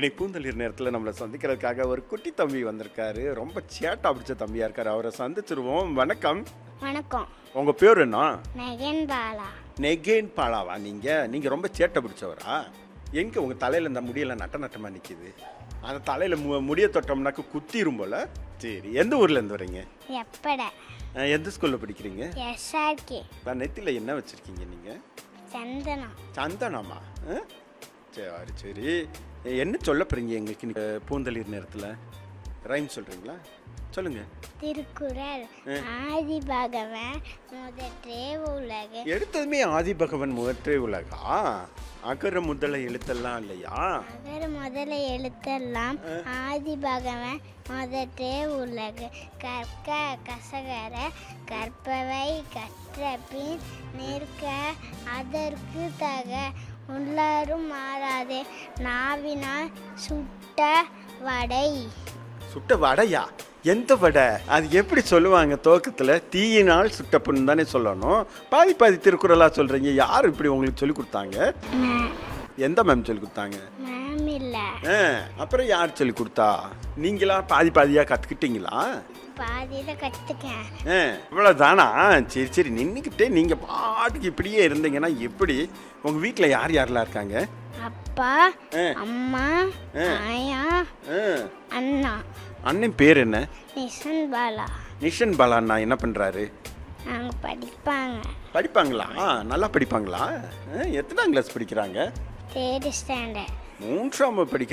இணை பூந்தளிர் நேரத்தில் நம்மளை சந்திக்கிறதுக்காக ஒரு குட்டி தம்பி வந்திருக்காரு ரொம்ப சேட்டா பிடிச்ச தம்பியா இருக்காரு அவரை சந்திச்சிருவோம் வணக்கம் வணக்கம் உங்க பேர் என்ன நெகன் பாலா நெகேன் பாலாவா நீங்க நீங்க ரொம்ப சேட்டை பிடிச்சவரா எங்க உங்க தலையில இந்த முடியெல்லாம் நட்ட நட்டமா நிக்குது அந்த தலையில மு முடிய தொட்டோம்னாக்க குத்திரும் போல சரி எந்த ஊர்ல இருந்து வரீங்க எப்பட அஹ், எந்த ஸ்கூல்ல படிக்கிறீங்க எஸ்ஆர்கே நான் நெத்தில என்ன வச்சிருக்கீங்க நீங்க சந்தனம் சந்தனமா அஹ்? சரி சரி என்ன சொல்ல போறீங்க எங்களுக்கு இன்னைக்கு பூந்தளிர் நேரத்தில் ரைம் சொல்றீங்களா சொல்லுங்க திருக்குறள் ஆதி பகவன் முதற்றே உலகு எடுத்ததுமே ஆதி பகவன் முதற்றே உலகா அகர முதல எழுத்தெல்லாம் இல்லையா அகர முதல எழுத்தெல்லாம் ஆதி பகவன் முதற்றே உலகு கற்க கசகர கற்பவை கற்ற பின் நிற்க அதற்கு தக உள்ளாரும் மாறாதே நாவினால் சுட்ட வடை சுட்ட வடையா எந்த வடை அது எப்படி சொல்லுவாங்க துவக்கத்தில் தீயினால் சுட்ட புண் தானே சொல்லணும் பாதி பாதி திருக்குறளா சொல்றீங்க யார் இப்படி உங்களுக்கு சொல்லி கொடுத்தாங்க எந்த மேம் சொல்லி கொடுத்தாங்க மேம் இல்லை ஆ, அப்புறம் யார் சொல்லி கொடுத்தா நீங்களா பாதி பாதியாக கற்றுக்கிட்டீங்களா பாதியில் கற்றுக்கேன் ஆ இவ்வளோதானா சரி சரி நின்றுக்கிட்டே நீங்கள் பாட்டுக்கு இப்படியே இருந்தீங்கன்னா எப்படி உங்கள் வீட்டில் யார் யாரெல்லாம் இருக்காங்க அப்பா ஆ. அம்மா ஆயா ஆ, அண்ணா அண்ணன் பேர் என்ன நிஷன் பாலா நிஷன் பாலா அண்ணா என்ன பண்ணுறாரு நாங்கள் படிப்பாங்க படிப்பாங்களா நல்லா படிப்பாங்களா ஆ, எத்தனாம் கிளாஸ் படிக்கிறாங்க தேர்ட் ஸ்டாண்டர்ட் மூன்றாம் படிக்கிற